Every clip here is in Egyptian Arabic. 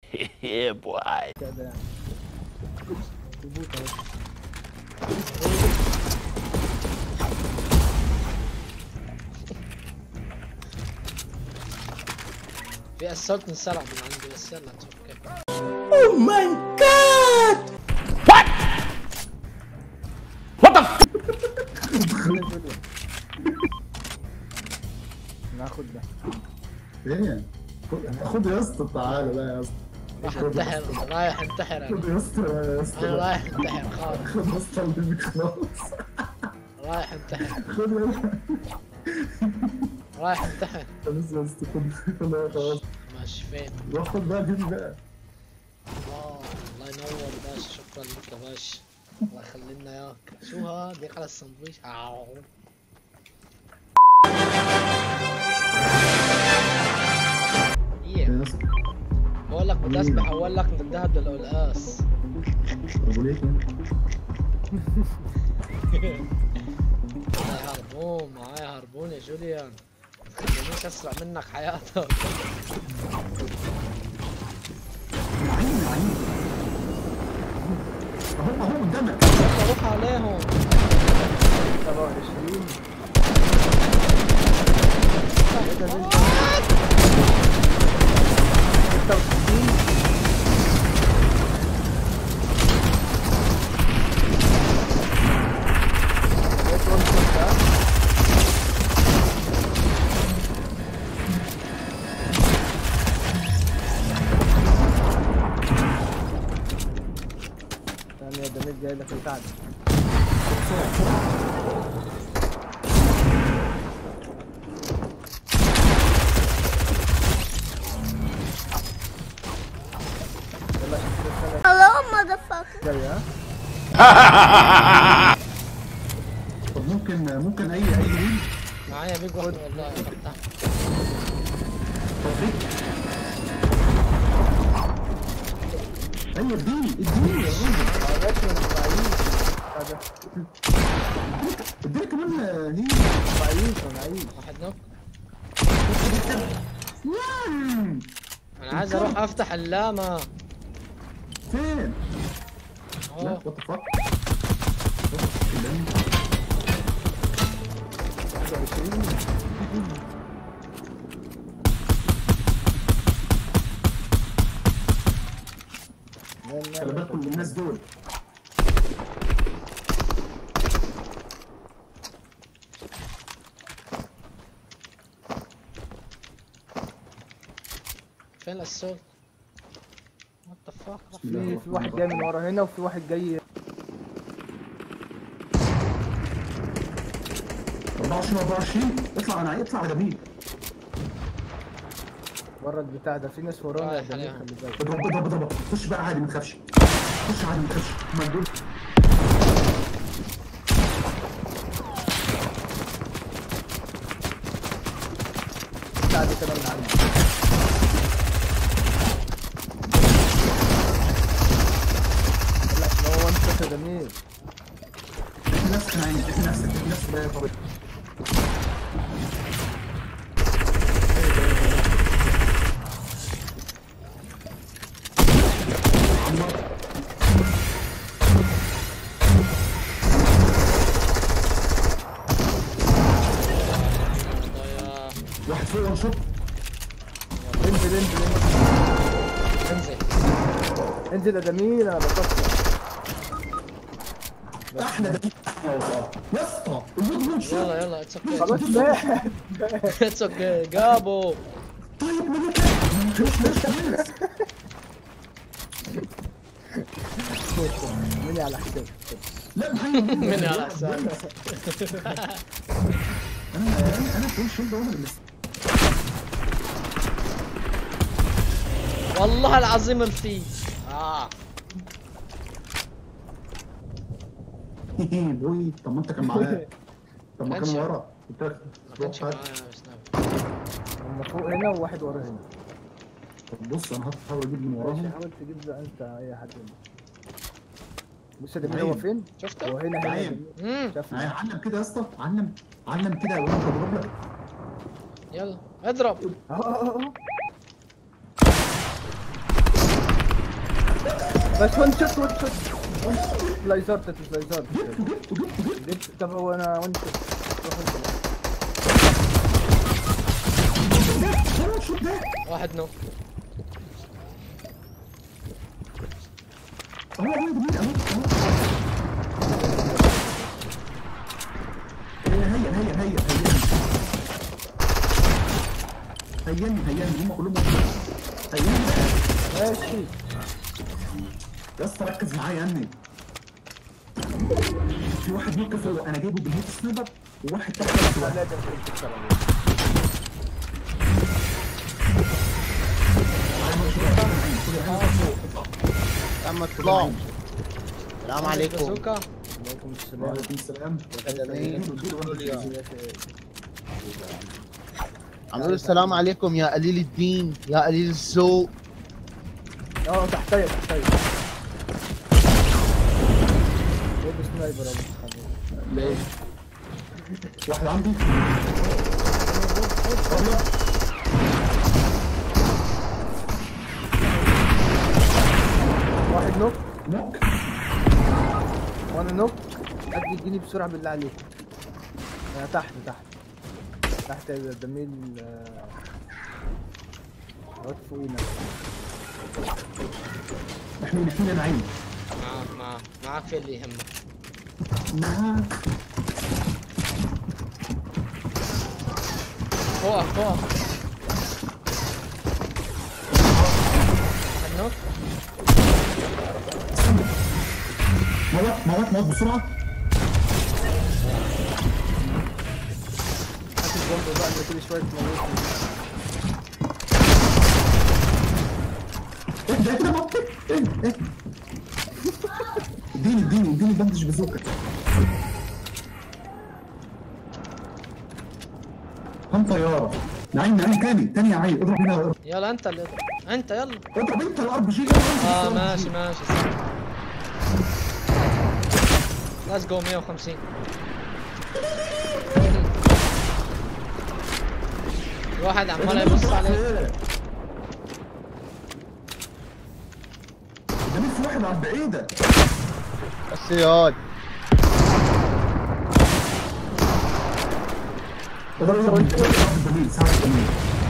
yeah, boy. كده يعني تبوت اهو في اسولت انسرق من عندي بس يلا نشوف كيف ناخد ده ايه خد يا اسطى تعالى بقى يا اسطى راح انتحر رايح انتحر خد انا يا اسطى بقى يا انا اسطى رايح انتحر خلاص خد يا اسطى البيبي خلاص رايح انتحر خد يا اسطى رايح انتحر خلاص يا اسطى خد خد يا خلاص ماشي فين روح خد بقى البيبي بقى الله الله ينور باشا شكرا لك يا باشا الله يخلي لنا اياك شو هاد على السندويش أعو. إيه. يا اسطى بقول لك بدي اسبح اول لك من الذهب للقلقاس ابو ليك معايا هربون معايا هربون يا جوليان ما تخلينيش اسرق منك حياتك عين عين اهو اهو قدامك يلا روح عليهم 27 ثانية دمير جاي لك مساعدة يلا شوف السنة Hello, motherfucker. جاية ها طب ممكن ممكن اي اي ريل معايا بيج واحد والله فتح ايوه اديني اديني يا راجل معلش انا معيش هذا اديني كمان هي معيش انا معيش واحد نوك مم. انا عايز اروح افتح اللامة فين؟ لا اهو وات ذا فاك 21 خلي بالكم من الناس دول فين السولت وات ذا فاك في في واحد جاي من ورا هنا وفي واحد جاي 24 24 اطلع انا اطلع على جميل بره البتاع ده في ناس ورانا رايح ده عليها. خلي بالك اضرب اضرب اضرب خش بقى عادي ما تخافش خش عادي ما تخافش هما دول البتاع ده كده من عندي لا عشان هو انت جميل احنا نفسك انا عيني احنا نفسك احنا نفسك بقى يا طبيعي ضياع واحد فوق وان شوت انزل انزل انزل انزل انزل يا جميل انا بكسر احنا ده احنا والله يا اسطى الواد وان شوت يلا يلا اتس اوكي خلاص بقى اتس اوكي جابوا طيب ما انا كده مش مش مني على حساب لا محمد مني على حسابي. انا انا انا فول شيلد وانا اللي والله العظيم الفي اه بوي طب ما انت كان معايا طب ما كانش- كان ورا قلت لك ما كانش روح معايا هات. يا سناب هم فوق هنا وواحد ورا هنا طب بص انا هحاول اجيب من ماشي وراهم حاول تجيب بقى انت اي حد هنا بص يا جميل هو عين. فين؟ هو شفته؟ هنا هنا عين. جميل. امم شافني معايا علم كده يا اسطى علم علم كده وانا بضرب لك يلا اضرب اهو اهو اهو بس ون شوت ون شوت ون سلايزر تت سلايزر جبت طب هو انا ون شوت روح انت. واحد نو اهو اهو جميل اهو اهو إيه، هيا هيا هيا هيا هيا هيا هم كلهم هيا ماشي يا اسطى ركز معايا يا ابني في واحد موقف انا جايبه بالهيت سنايبر وواحد تحت نفس لا الوقت. لا ده ممكن تكسر عليه. تم اطلاق السلام عليكم بازوكا عليكم السلام وعليكم السلام خدمين. اديله- اديله واحد. عملوا السلام عليكم يا قليل الدين يا قليل الذوق اه تحتيه تحتيه جيب سنايبر ابو خبيث. ليه؟ واحد عندي واحد نوك نوك وانا نوك حد يديني بسرعه بالله عليك انا تحت تحت تحت الدميل وقت فوقينا احنا الاثنين انا عين معاك معاك معاك في اللي يهمك معاك فوق فوق واحد نوك موت موت موت بسرعه هات البومب بقى اللي كل شويه تموتني ايه ده كده موت ايه ايه اديني اديني اديني بندج بازوكا هم طياره نعيم نعيم تاني تاني يا عيل اضرب هنا اضرب يلا انت اللي انت يلا اضرب انت الار بي جي اه ماشي ماشي ليتس جو 150 في واحد عمال يبص عليك ده مين في واحد على البعيده بس ياض اضرب اضرب اضرب الدليل ساعد الدليل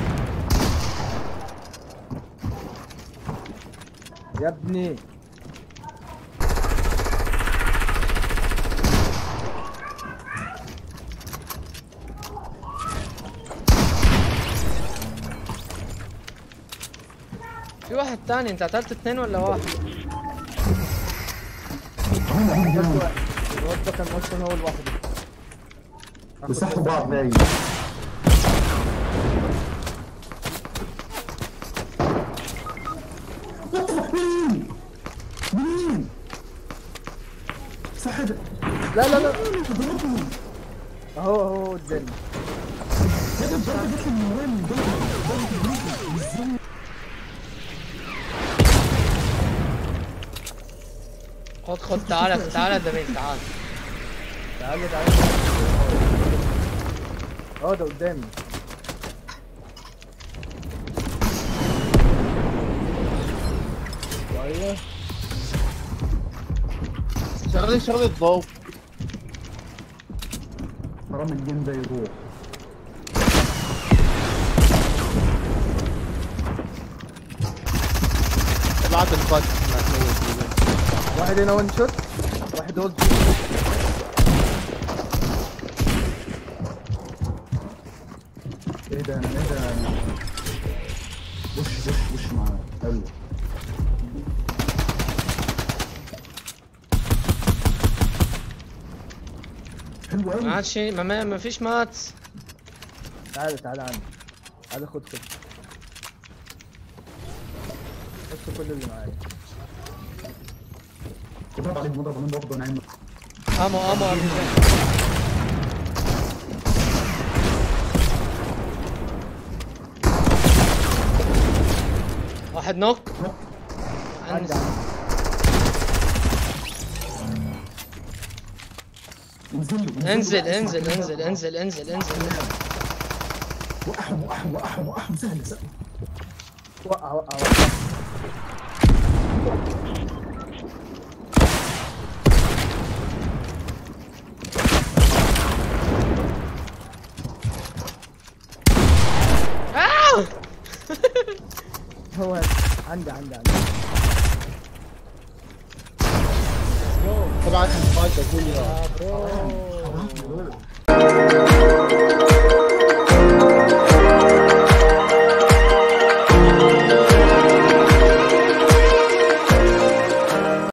يا ابني في واحد تاني انت قتلت اثنين ولا واحد؟ هم هم بس هم واحد الواد ده كان اصلا هو لوحده آخد بيصحوا بس- بعض باين اطلع مين مين صح ده لا لا لا اضربه اهو اهو قدامي هذا الضربه جت من وين من ضربه ضربه بريكه بالزمن خد خد تعالى تعالى دمين تعال تعالى تعالى اه ده قدامي شوية شغلي شغلي الضوء حرام الجيم ده يروح ابعت الفات واحد هنا وان شوت واحد هولد ايه ده ايه ده وش وش وش معاه حلو حلو ما قوي عادش ما, ما, ما فيش مات تعالى تعالى عندي تعالى خد خد بص كل اللي معايا كنت عليك مضرب من برضه نعم امو امو واحد نوك عندي أنس. انزل له انزل انزل انزل انزل انزل انزل وقعهم وقعهم وقعهم وقعهم سهل سهل وقع وقع وقع عندي عندي عندي طبعا مفاجأة كل يا برو برو